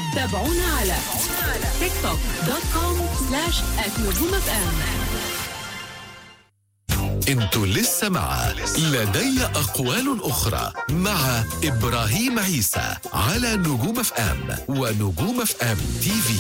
تابعونا على تيك توك دوت كوم سلاش نجوم اف ام انتوا لسه مع لدي أقوال أخرى مع إبراهيم عيسى على نجوم اف ام ونجوم اف ام تي في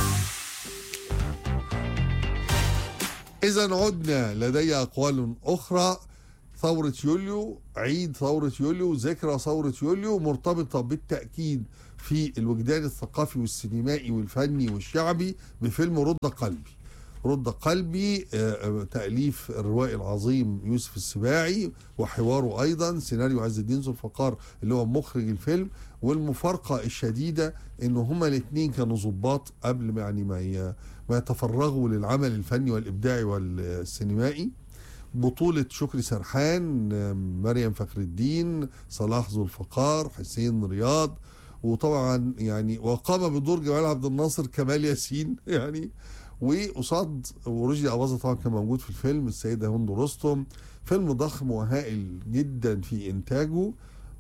إذا عدنا لدي أقوال أخرى ثورة يوليو عيد ثورة يوليو ذكرى ثورة يوليو مرتبطة بالتأكيد في الوجدان الثقافي والسينمائي والفني والشعبي بفيلم رد قلبي رد قلبي آه، آه، تأليف الروائي العظيم يوسف السباعي وحواره أيضا سيناريو عز الدين ذو الفقار اللي هو مخرج الفيلم والمفارقة الشديدة إن هما الاثنين كانوا ضباط قبل ما يعني ما ي- ما يتفرغوا للعمل الفني والإبداعي والسينمائي بطولة شكري سرحان آم، مريم فخر الدين صلاح ذو الفقار حسين رياض وطبعا يعني وقام بدور جمال عبد الناصر كمال ياسين يعني وقصاد ورشدي أباظة طبعا كان موجود في الفيلم السيدة هند رستم فيلم ضخم وهائل جدا في إنتاجه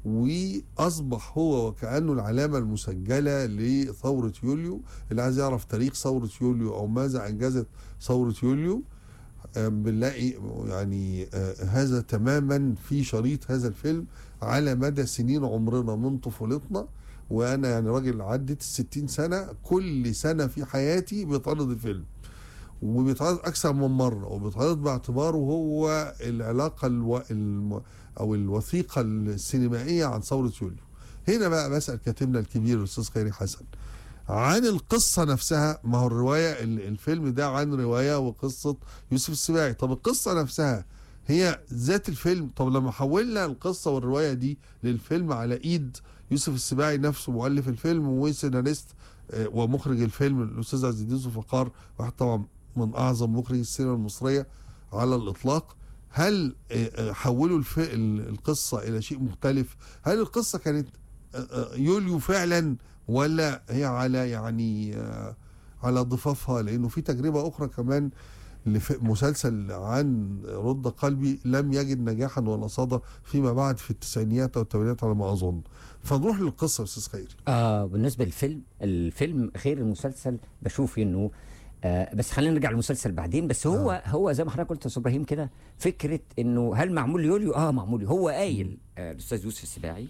وأصبح هو وكأنه العلامة المسجلة لثورة يوليو اللي عايز يعرف تاريخ ثورة يوليو أو ماذا أنجزت ثورة يوليو آه، بنلاقي يعني آه، هذا تماما في شريط هذا الفيلم على مدى سنين عمرنا من طفولتنا وانا يعني راجل عدت الستين سنه كل سنه في حياتي بيتعرض الفيلم وبيتعرض اكثر من مره وبيتعرض باعتباره هو العلاقه الو... الم... او الوثيقه السينمائيه عن ثوره يوليو هنا بقى بسال كاتبنا الكبير الاستاذ خيري حسن عن القصة نفسها ما هو الرواية ال- الفيلم ده عن رواية وقصة يوسف السباعي طب القصة نفسها هي ذات الفيلم طب لما حولنا القصة والرواية دي للفيلم على ايد يوسف السباعي نفسه مؤلف الفيلم وسيناريست آه، ومخرج الفيلم الاستاذ عز الدين ذو الفقار واحد طبعا من اعظم مخرج السينما المصرية على الاطلاق هل آه، آه، حولوا الف... ال- القصة الى شيء مختلف هل القصة كانت آه، آه، يوليو فعلا ولا هي على يعني آه، على ضفافها لانه في تجربه اخرى كمان لف- مسلسل عن رد قلبي لم يجد نجاحا ولا صدى فيما بعد في التسعينيات او الثمانينات على ما اظن فنروح للقصه يا استاذ خيري آه بالنسبه للفيلم الفيلم غير المسلسل بشوف انه آه بس خلينا نرجع للمسلسل بعدين بس هو آه. هو زي ما حضرتك قلت يا استاذ ابراهيم كده فكره انه هل معمول يوليو اه معمول هو قايل آه الاستاذ يوسف السباعي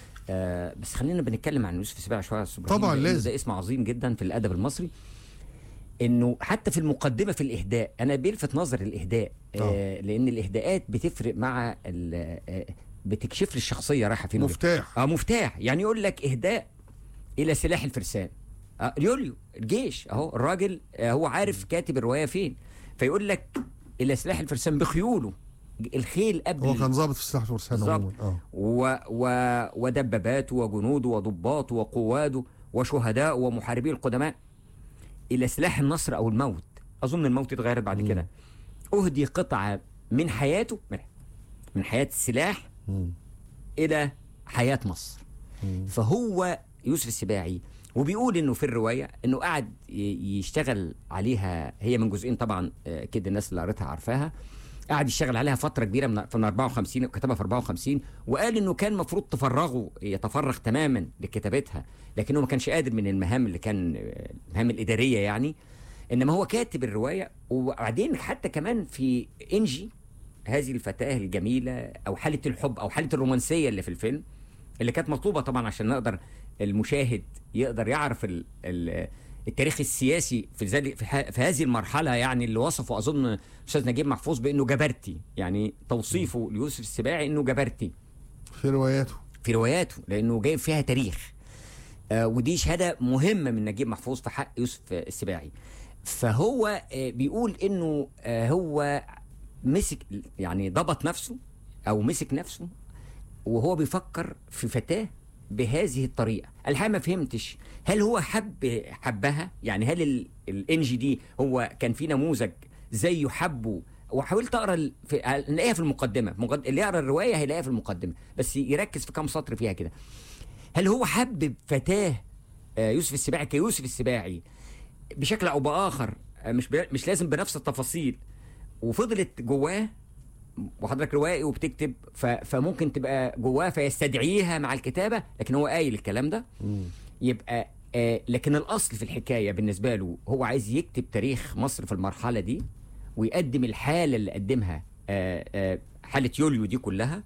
آه بس خلينا بنتكلم عن يوسف السباعي شويه يا استاذ ابراهيم طبعاً لأنه لازم. ده اسم عظيم جدا في الادب المصري انه حتى في المقدمه في الاهداء انا بيلفت نظر الاهداء آه لان الاهداءات بتفرق مع ال- آه بتكشف لي الشخصيه رايحه فين مفتاح اه مفتاح يعني يقول لك اهداء الى سلاح الفرسان آه يوليو الجيش اهو الراجل آه هو عارف كاتب الروايه فين فيقول لك الى سلاح الفرسان بخيوله الخيل قبل هو كان ضابط في سلاح الفرسان بالظبط. عموما اه و و ودباباته وجنوده وضباطه وقواده وشهداء ومحاربي القدماء الى سلاح النصر او الموت اظن الموت اتغيرت بعد كده اهدي قطعه من حياته من, من حياه السلاح مم. الى حياه مصر مم. فهو يوسف السباعي وبيقول انه في الروايه انه قعد ي- يشتغل عليها هي من جزئين طبعا آه، كده الناس اللي قريتها عارفاها قعد يشتغل عليها فتره كبيره من من 54 كتبها في 54 وقال انه كان المفروض تفرغه يتفرغ تماما لكتابتها لكنه ما كانش قادر من المهام اللي كان آه، المهام الاداريه يعني انما هو كاتب الروايه وبعدين حتى كمان في انجي هذه الفتاه الجميله او حاله الحب او حاله الرومانسيه اللي في الفيلم اللي كانت مطلوبه طبعا عشان نقدر المشاهد يقدر يعرف ال ال التاريخ السياسي في ذلك في, ح- في هذه المرحله يعني اللي وصفه اظن استاذ نجيب محفوظ بانه جبرتي يعني توصيفه ليوسف السباعي انه جبرتي في رواياته في رواياته لانه جايب فيها تاريخ آه ودي شهاده مهمه من نجيب محفوظ في حق يوسف السباعي فهو آه بيقول انه آه هو مسك يعني ضبط نفسه او مسك نفسه وهو بيفكر في فتاه بهذه الطريقه الحقيقه ما فهمتش هل هو حب حبها يعني هل ال- الانجي دي هو كان في نموذج زيه حبه وحاولت اقرا ال- في نلاقيها في المقدمه مقد... اللي يقرا الروايه هيلاقيها في المقدمه بس يركز في كام سطر فيها كده هل هو حب فتاه آه، يوسف السباعي كيوسف السباعي بشكل او باخر آه، مش ب... مش لازم بنفس التفاصيل وفضلت جواه وحضرتك روائي وبتكتب ف... فممكن تبقى جواه فيستدعيها مع الكتابه لكن هو قايل الكلام ده يبقى آه لكن الاصل في الحكايه بالنسبه له هو عايز يكتب تاريخ مصر في المرحله دي ويقدم الحاله اللي قدمها آه آه حاله يوليو دي كلها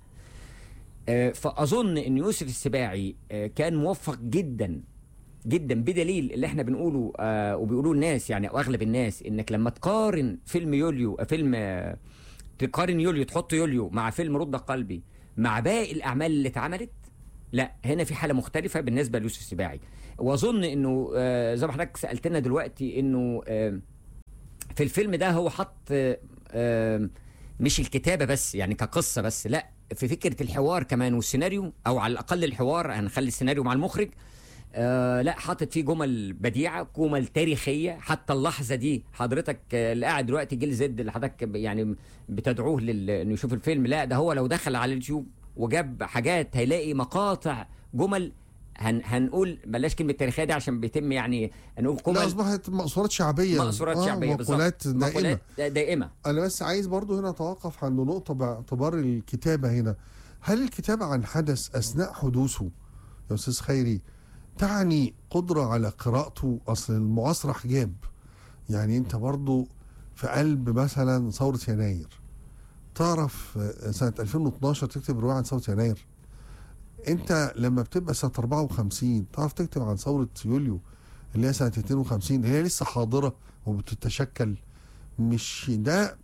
آه فاظن ان يوسف السباعي آه كان موفق جدا جدا بدليل اللي احنا بنقوله آه وبيقولوه الناس يعني او اغلب الناس انك لما تقارن فيلم يوليو آه، فيلم آه تقارن يوليو تحط يوليو مع فيلم رد قلبي مع باقي الاعمال اللي اتعملت لا هنا في حاله مختلفه بالنسبه ليوسف السباعي واظن انه آه زي ما حضرتك سالتنا دلوقتي انه آه في الفيلم ده هو حط آه آه مش الكتابه بس يعني كقصه بس لا في فكره الحوار كمان والسيناريو او على الاقل الحوار هنخلي السيناريو مع المخرج آه لا حاطط فيه جمل بديعه جمل تاريخيه حتى اللحظه دي حضرتك آه، اللي قاعد دلوقتي جيل زد اللي حضرتك ب- يعني بتدعوه لل- انه يشوف الفيلم لا ده هو لو دخل على اليوتيوب وجاب حاجات هيلاقي مقاطع جمل هن هنقول بلاش كلمه تاريخيه دي عشان بيتم يعني نقول لا جمل اصبحت مقصورات شعبيه مقصورات آه، شعبيه بالظبط مقولات دائمه مقولات دائمه انا بس عايز برضو هنا اتوقف عند نقطه باعتبار الكتابه هنا هل الكتابه عن حدث اثناء حدوثه يا استاذ خيري تعني قدره على قراءته اصل المعاصره حجاب يعني انت برضو في قلب مثلا ثوره يناير تعرف آه، سنه 2012 تكتب روايه عن ثوره يناير انت لما بتبقى سنه 54 تعرف تكتب عن ثوره يوليو اللي هي سنه 52 اللي هي لسه حاضره وبتتشكل مش ده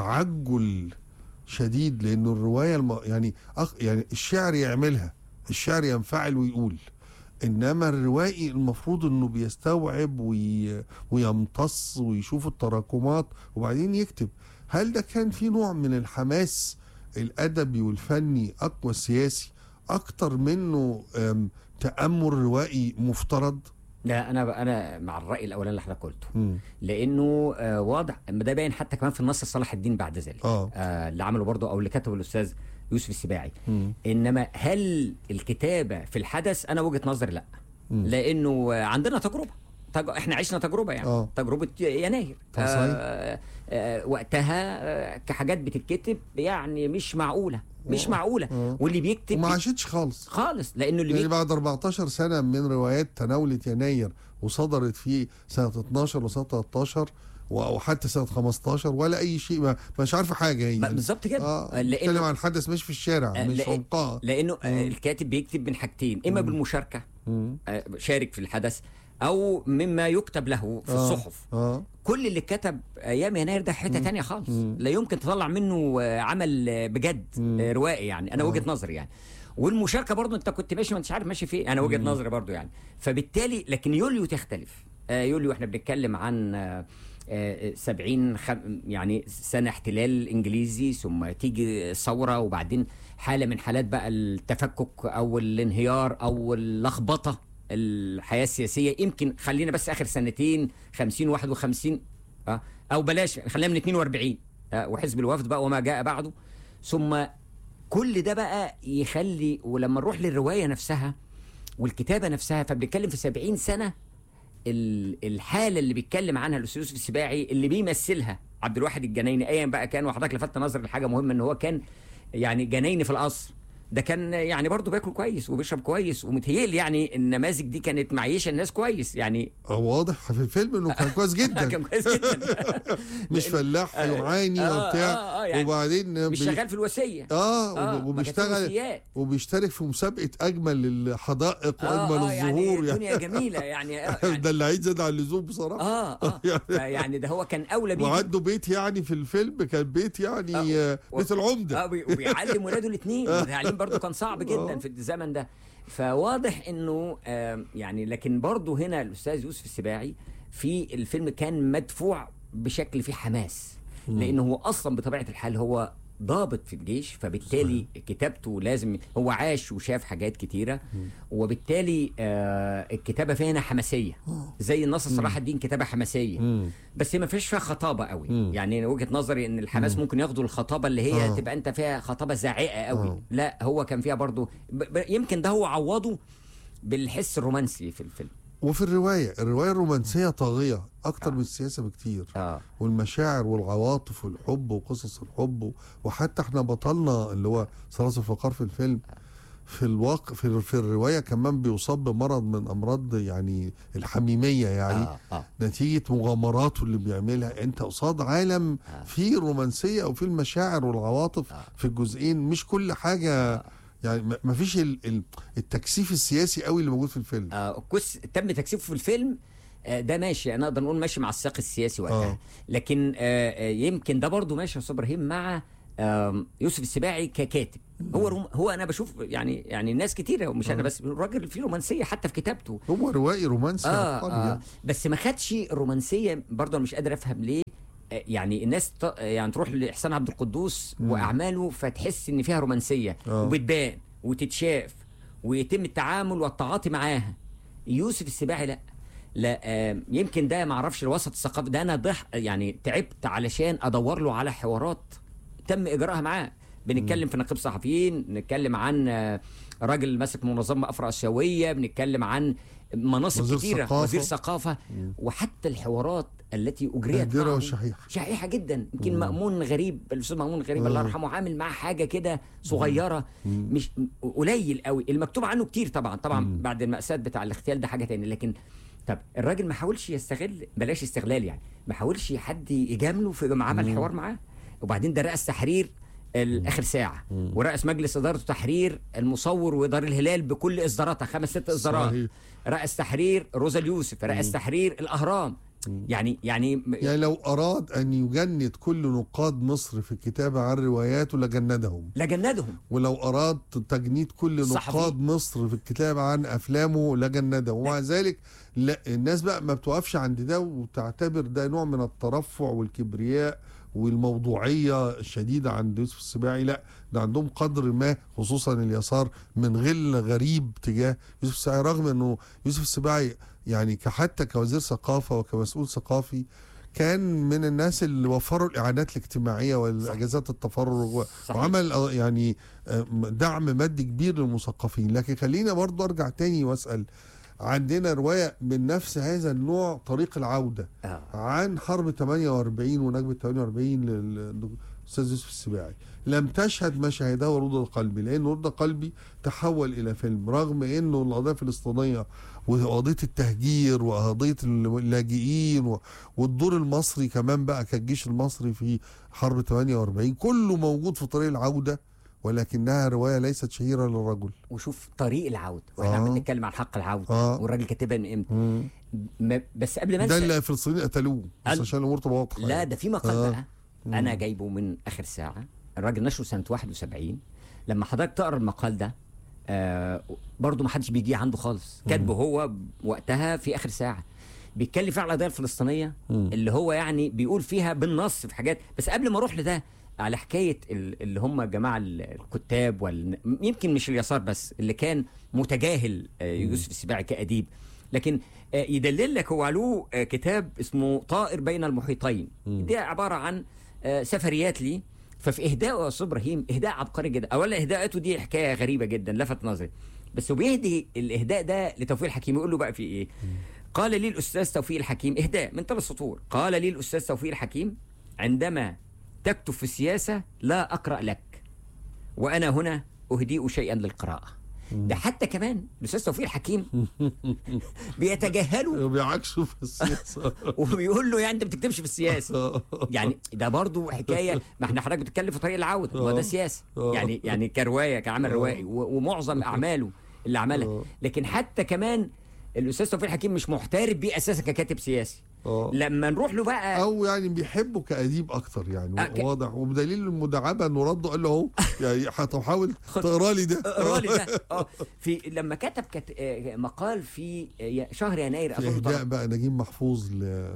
تعجل شديد لانه الروايه الم... يعني أخ... يعني الشعر يعملها الشعر ينفعل ويقول انما الروائي المفروض انه بيستوعب وي... ويمتص ويشوف التراكمات وبعدين يكتب هل ده كان في نوع من الحماس الادبي والفني اقوى السياسي اكتر منه أم... تامل روائي مفترض لا انا انا مع الراي الاولاني اللي حضرتك قلته مم. لانه آه واضح ده باين حتى كمان في النص صلاح الدين بعد ذلك اه آه اللي عمله برضه او اللي كتبه الاستاذ يوسف السباعي مم. انما هل الكتابه في الحدث انا وجهه نظري لا مم. لانه آه، عندنا تجربه تج... احنا عشنا تجربه يعني آه. تجربه يناير آه، صحيح. آه آه وقتها آه كحاجات بتتكتب يعني مش معقوله مش آه. معقوله آه. واللي بيكتب وما عاشتش خالص خالص لانه اللي يعني بيكتب بعد 14 سنة من روايات تناولت يناير وصدرت في سنة 12 وسنة 13 و- وحتى سنة 15 ولا أي شيء ما مش عارفة حاجة هي بالظبط كده اه لانه بتكلم عن حدث مش في الشارع آه، مش لأن- عمقها لانه آه، الكاتب بيكتب من حاجتين اما بالمشاركه مم. آه، شارك في الحدث او مما يكتب له في آه. الصحف اه كل اللي كتب ايام يناير ده حته تانية خالص مم. لا يمكن تطلع منه آه، عمل آه، بجد مم. آه، روائي يعني انا آه. وجهه نظري يعني والمشاركه برضو انت كنت ماشي ما انتش عارف ماشي فين انا وجهه نظري برضو يعني فبالتالي لكن يوليو تختلف آه، يوليو احنا بنتكلم عن آه، آه، 70 خم يعني سنه احتلال انجليزي ثم تيجي ثوره وبعدين حاله من حالات بقى التفكك او الانهيار او اللخبطه الحياه السياسيه يمكن خلينا بس اخر سنتين 50 51 اه او بلاش خلينا من 42 آه وحزب الوفد بقى وما جاء بعده ثم كل ده بقى يخلي ولما نروح للروايه نفسها والكتابه نفسها فبنتكلم في 70 سنه ال- الحاله اللي بيتكلم عنها الاستاذ يوسف السباعي اللي بيمثلها عبد الواحد الجنايني ايا بقى كان وحضرتك لفت نظر لحاجه مهمه ان هو كان يعني جنايني في القصر ده كان يعني برضه بياكل كويس وبيشرب كويس ومتهيألي يعني النماذج دي كانت معيشه الناس كويس يعني آه، واضح في الفيلم انه كان كويس جدا كان كويس جدا مش فلاح يعاني آه، وبتاع آه، آه، يعني وبعدين مش بي- شغال في الوسيه اه, آه، وب- ما وبيشتغل كانت وصيات. وبيشترك في مسابقة أجمل الحدائق آه، وأجمل آه، يعني الزهور الدنيا جميله يعني, آه، يعني ده اللي عايز زاد عن اللزوم بصراحة اه اه يعني ده هو كان اولى بيه وعنده بيت يعني في الفيلم كان بيت يعني آه، آه، و- بيت العمدة اه وبي- وبيعلم ولاده الاثنين التعليم برضه كان صعب جدا في الزمن ده فواضح انه آم، يعني لكن برضه هنا الاستاذ يوسف السباعي في الفيلم كان مدفوع بشكل فيه حماس لانه هو اصلا بطبيعه الحال هو ضابط في الجيش فبالتالي كتابته لازم هو عاش وشاف حاجات كتيره وبالتالي آه الكتابه فيها هنا حماسيه زي النص صلاح الدين كتابه حماسيه مم. بس هي ما فيش فيها خطابه قوي مم. يعني وجهه نظري ان الحماس ممكن ياخدوا الخطابه اللي هي آه. تبقى انت فيها خطابه زاعقه قوي آه. لا هو كان فيها برضو ب... ب... يمكن ده هو عوضه بالحس الرومانسي في الفيلم وفي الرواية الرواية الرومانسية طاغية أكتر من السياسة بكتير اه والمشاعر والعواطف والحب وقصص الحب و- وحتى احنا بطلنا اللي هو صلاص الفقار في الفيلم في الواقع في, في الروايه كمان بيصاب بمرض من امراض يعني الحميميه يعني اه اه نتيجه مغامراته اللي بيعملها انت قصاد عالم آه. فيه الرومانسيه وفيه المشاعر والعواطف آه. في الجزئين مش كل حاجه يعني ما- ما فيش ال- ال- التكثيف السياسي قوي اللي موجود في الفيلم آه كويس تم تكثيفه في الفيلم آه ده ماشي انا اقدر نقول ماشي مع السياق السياسي وقتها آه. لكن آه آه يمكن ده برضو ماشي يا استاذ ابراهيم مع آم، يوسف السباعي ككاتب هو روم هو انا بشوف يعني يعني ناس كتيره ومش انا بس الراجل فيه رومانسيه حتى في كتابته هو روائي رومانسي آه, عبقري آه يعني. بس ما خدش الرومانسيه برضه انا مش قادر افهم ليه آه، يعني الناس ت... يعني تروح لاحسان عبد القدوس واعماله فتحس ان فيها رومانسيه آه. وبتبان وتتشاف ويتم التعامل والتعاطي معاها يوسف السباعي لا لا آه يمكن ده ما اعرفش الوسط الثقافي ده انا ضح يعني تعبت علشان ادور له على حوارات تم اجراءها معاه بنتكلم في نقيب صحفيين بنتكلم عن آه، راجل ماسك منظمه افرو اسيويه بنتكلم عن مناصب وزير كتيره ثقافة. وزير ثقافه وحتى الحوارات التي اجريت نادرة معه وشحيحة. شحيحه جدا يمكن مامون غريب الاستاذ مامون غريب الله مم. يرحمه عامل معاه حاجه كده صغيره مش قليل قوي المكتوب عنه كتير طبعا طبعا بعد المأساة بتاع الاغتيال ده حاجه تاني لكن طب الراجل ما حاولش يستغل بلاش استغلال يعني ما حاولش حد يجامله في عمل حوار معاه وبعدين ده رأس تحرير الاخر ساعه ورأس مجلس اداره تحرير المصور ودار الهلال بكل اصداراتها خمس ست اصدارات صحيح. رأس تحرير روزا اليوسف رأس تحرير الاهرام يعني يعني يعني لو اراد ان يجند كل نقاد مصر في الكتابه عن رواياته لجندهم لجندهم ولو اراد تجنيد كل صحفي. نقاد مصر في الكتابه عن افلامه لجندهم ومع ذلك لا الناس بقى ما بتوقفش عند ده وتعتبر ده نوع من الترفع والكبرياء والموضوعيه الشديده عند يوسف السباعي لا ده عندهم قدر ما خصوصا اليسار من غل غريب تجاه يوسف السباعي رغم انه يوسف السباعي يعني كحتى كوزير ثقافه وكمسؤول ثقافي كان من الناس اللي وفروا الاعانات الاجتماعيه والاجازات التفرغ و- صحيح. وعمل آه، يعني آه، دعم مادي كبير للمثقفين لكن خلينا برضو ارجع تاني واسال عندنا روايه من نفس هذا النوع طريق العوده آه. عن حرب 48 ونكبه 48 للاستاذ يوسف السباعي لم تشهد ما شهده رد القلبي لان رد قلبي تحول الى فيلم رغم انه القضيه الفلسطينيه وقضيه التهجير وقضيه اللاجئين و- والدور المصري كمان بقى كالجيش المصري في حرب 48 كله موجود في طريق العوده ولكنها روايه ليست شهيره للرجل وشوف طريق العوده واحنا آه. عمالين نتكلم عن حق العوده آه. والراجل كاتبها من امتى ما- بس قبل ما ده انسى اللي الفلسطينيين قتلوه بس قال- عشان الامور تبقى واضحه لا يعني. ده في مقال آه. بقى انا جايبه من اخر ساعه الراجل نشره سنه 71 لما حضرتك تقرا المقال ده آه برضه ما حدش بيجي عنده خالص كاتبه هو وقتها في اخر ساعه بيتكلم فيها على القضيه الفلسطينيه اللي هو يعني بيقول فيها بالنص في حاجات بس قبل ما اروح لده على حكايه ال- اللي هم جماعه ال- الكتاب وال... يمكن مش اليسار بس اللي كان متجاهل آه، يوسف السباعي كاديب لكن آه، يدلل لك هو له آه، كتاب اسمه طائر بين المحيطين ده عباره عن آه، سفريات لي ففي اهدائه يا استاذ ابراهيم اهداء عبقري جدا اولا اهداءاته دي حكايه غريبه جدا لفت نظري بس هو بيهدي الاهداء ده لتوفيق الحكيم يقول له بقى في ايه قال لي الاستاذ توفيق الحكيم اهداء من ثلاث سطور قال لي الاستاذ توفيق الحكيم عندما تكتب في السياسه لا اقرا لك وانا هنا اهدئ شيئا للقراءه ده حتى كمان الاستاذ توفيق الحكيم بيتجاهله بيعكسوا في السياسه وبيقول له يعني انت ما بتكتبش في السياسه يعني ده برضو حكايه ما احنا حضرتك بتتكلم في طريق العوده ما ده آه. سياسه آه. يعني يعني كروايه كعمل آه. روائي و- ومعظم اعماله اللي عملها آه. لكن حتى كمان الاستاذ توفيق الحكيم مش محترف بيه اساسا ككاتب سياسي آه. لما نروح له بقى او يعني بيحبه كاديب اكتر يعني آه، ك- واضح وبدليل المداعبه انه رده قال له اهو يعني هتحاول تقرا لي ده اقرا لي ده اه في لما كتب كت... آه، مقال في آه، شهر يناير في اظن اهداء طبعا. بقى نجيب محفوظ ل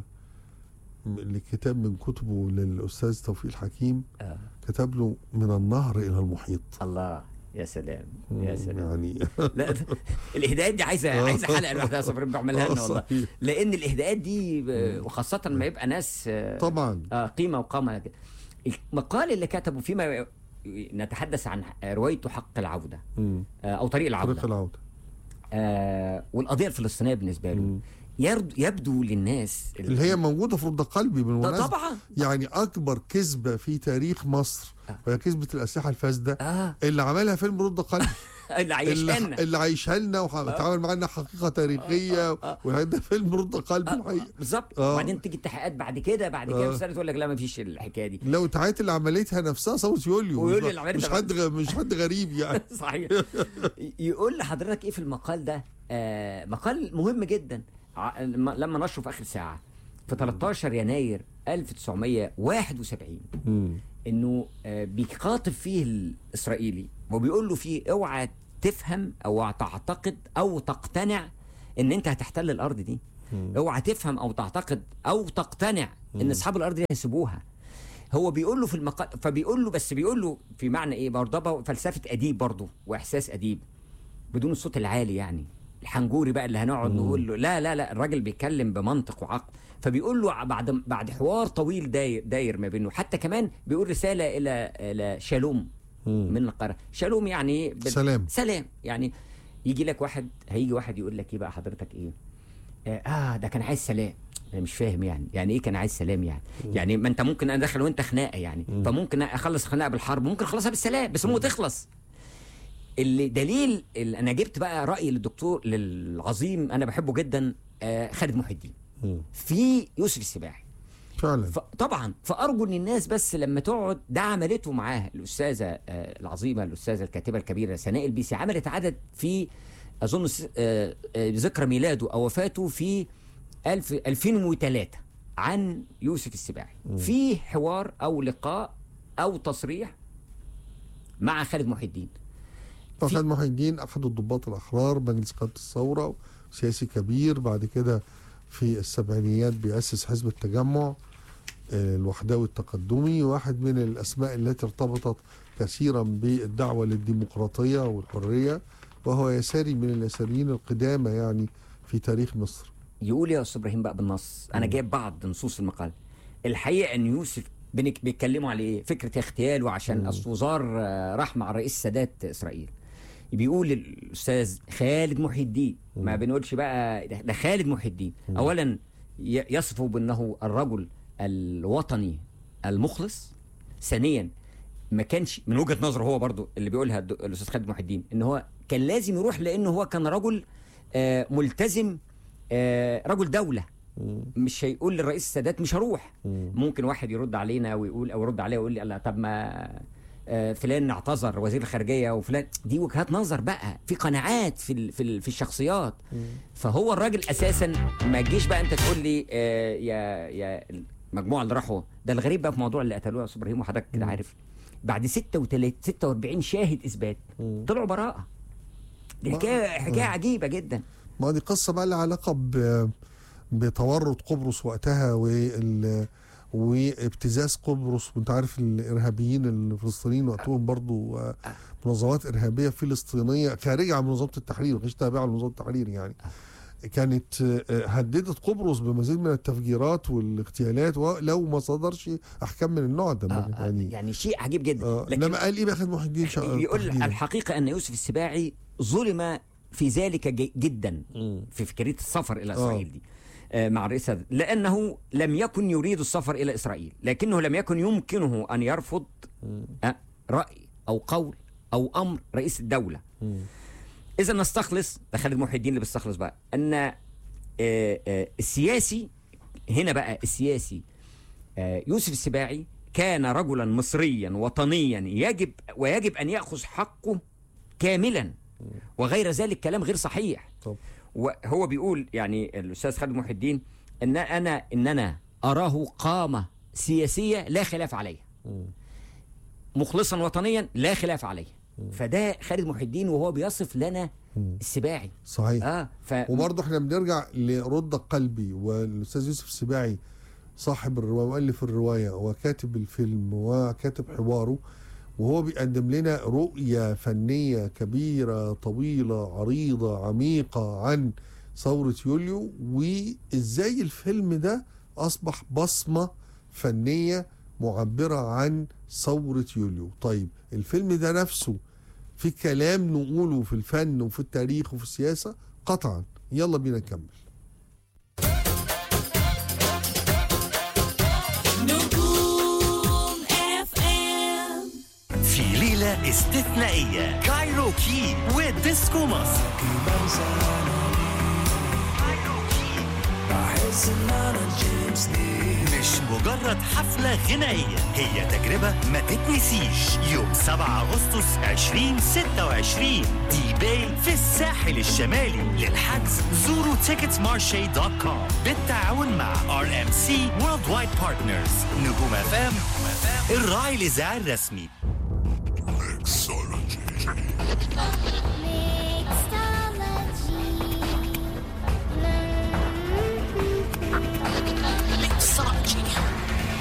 لكتاب من كتبه للاستاذ توفيق الحكيم آه. كتب له من النهر الى المحيط الله يا سلام يا سلام يعني لا ده- الاهداءات دي عايزه آه. عايزه حلقه لوحدها يا صبري بعملها لنا آه، والله صحيح. لان الاهداءات دي آه، وخاصه لما يبقى ناس آه، طبعا آه، قيمه وقامه كده. المقال اللي كتبه فيما نتحدث عن روايته حق العوده مم. آه، او طريق طريق العوده العوده آه، والقضيه الفلسطينيه بالنسبه له مم. يرد- يبدو للناس اللي هي موجوده في رد قلبي ده بالمناسبه طبعا يعني اكبر كذبه في تاريخ مصر وهي كذبه الاسلحه الفاسده اه اللي عملها فيلم رد قلبي اللي عايشها اللي, اللي عايشها لنا وبتعامل معانا حقيقه تاريخيه وهذا فيلم رد قلب الحقيقه بالظبط آه. وبعدين تيجي التحقيقات بعد كده بعد كده آه. بسنه تقول لك لا ما فيش الحكايه دي لو اتعاد اللي عملتها نفسها ثوره يوليو ويوليو مش- اللي عملتها مش حد غ- مش حد غريب يعني صحيح يقول لحضرتك ايه في المقال ده آه مقال مهم جدا ع- لما لما نشره في اخر ساعه في 13 يناير 1971 انه آه بيخاطب فيه الاسرائيلي وبيقول له فيه اوعى تفهم او تعتقد او تقتنع ان انت هتحتل الارض دي اوعى تفهم او تعتقد او تقتنع ان اصحاب الارض دي هيسيبوها هو بيقول له في المقال فبيقول له بس بيقول له في معنى ايه برضه فلسفه اديب برضه واحساس اديب بدون الصوت العالي يعني الحنجوري بقى اللي هنقعد نقول له لا لا لا الراجل بيتكلم بمنطق وعقل فبيقول له بعد بعد حوار طويل داير داير ما بينه حتى كمان بيقول رساله الى الى شالوم من القاره شالوم يعني بال- سلام. سلام يعني يجي لك واحد هيجي واحد يقول لك ايه بقى حضرتك ايه اه آه، ده كان عايز سلام انا مش فاهم يعني يعني ايه كان عايز سلام يعني يعني ما انت ممكن انا داخل وانت خناقه يعني فممكن اخلص خناقه بالحرب ممكن اخلصها بالسلام بس المهم تخلص اللي دليل اللي انا جبت بقى راي للدكتور للعظيم انا بحبه جدا آه خالد محي الدين في يوسف السباعي فعلا ف- طبعا فارجو ان الناس بس لما تقعد ده عملته معاه الاستاذه آه، العظيمه الاستاذه الكاتبه الكبيره سناء البيسي عملت عدد في اظن س- آه، آه، ذكرى ميلاده او وفاته في 1000 2003 عن يوسف السباعي في حوار او لقاء او تصريح مع خالد محي الدين طبعا خالد محي الدين احد الضباط الاحرار مجلس قاده الثوره سياسي كبير بعد كده في السبعينيات بيأسس حزب التجمع آه، الوحدوي التقدمي واحد من الاسماء التي ارتبطت كثيرا بالدعوه للديمقراطيه والحريه وهو يساري من اليساريين القدامى يعني في تاريخ مصر يقول يا استاذ ابراهيم بقى بالنص انا جايب بعض نصوص المقال الحقيقه ان يوسف بنك بيتكلموا على ايه فكره اغتياله عشان اصل وزار آه، راح مع الرئيس السادات اسرائيل بيقول الاستاذ خالد محي الدين ما بنقولش بقى ده ده خالد محي الدين اولا ي- يصفه بانه الرجل الوطني المخلص ثانيا ما كانش من وجهه نظره هو برضو اللي بيقولها الد- الاستاذ خالد محي الدين ان هو كان لازم يروح لانه هو كان رجل آه، ملتزم آه، رجل دوله مش هيقول للرئيس السادات مش هروح ممكن واحد يرد علينا ويقول او يرد عليا ويقول لي الله طب ما آه، فلان اعتذر وزير الخارجيه وفلان دي وجهات نظر بقى في قناعات في ال- في ال- في الشخصيات فهو الراجل اساسا ما تجيش بقى انت تقول لي آه، يا يا المجموعه اللي راحوا ده الغريب بقى في موضوع اللي قتلوه يا استاذ ابراهيم وحضرتك كده عارف بعد 36 46 شاهد اثبات طلعوا براءه دي حكايه حكايه عجيبه جدا ما دي قصة بقى لها علاقة ب- بتورط قبرص وقتها وال وابتزاز قبرص وانت عارف الارهابيين الفلسطينيين وقتهم برضو آه، منظمات ارهابيه فلسطينيه خارجه عن منظمه التحرير ما كانتش تابعه لمنظمه التحرير يعني كانت آه، هددت قبرص بمزيد من التفجيرات والاغتيالات ولو ما صدرش احكام من النوع ده آه، آه، يعني يعني شيء عجيب جدا آه، لكن انما قال ايه بقى خالد محي الدين شا- يقول تحديداً؟ الحقيقه ان يوسف السباعي ظلم في ذلك جي- جدا في فكريه السفر الى اسرائيل دي آه، مع الرئيس هذا لانه لم يكن يريد السفر الى اسرائيل لكنه لم يكن يمكنه ان يرفض آه، راي او قول او امر رئيس الدوله اذا نستخلص ده خالد محي الدين اللي بيستخلص بقى ان آه، آه، السياسي هنا بقى السياسي آه، يوسف السباعي كان رجلا مصريا وطنيا يجب ويجب ان ياخذ حقه كاملا وغير ذلك كلام غير صحيح طب. وهو بيقول يعني الاستاذ خالد محي الدين ان انا ان انا اراه قامه سياسيه لا خلاف عليها مخلصا وطنيا لا خلاف عليه فده خالد محي الدين وهو بيصف لنا السباعي صحيح اه ف وبرضه احنا بنرجع لرد قلبي والاستاذ يوسف السباعي صاحب الروايه مؤلف الروايه وكاتب الفيلم وكاتب حواره وهو بيقدم لنا رؤيه فنيه كبيره طويله عريضه عميقه عن ثوره يوليو وازاي الفيلم ده اصبح بصمه فنيه معبره عن ثوره يوليو طيب الفيلم ده نفسه في كلام نقوله في الفن وفي التاريخ وفي السياسه قطعا يلا بينا نكمل نجوم اف ام في ليلة استثنائية كايروكي وديسكو مصر مش مجرد حفلة غنائية هي تجربة ما تتنسيش يوم 7 أغسطس 2026 دي باي في الساحل الشمالي للحجز زوروا مارشي دوت كوم بالتعاون مع ار ام سي وورلد وايد بارتنرز نجوم فام الراعي الإذاعي الرسمي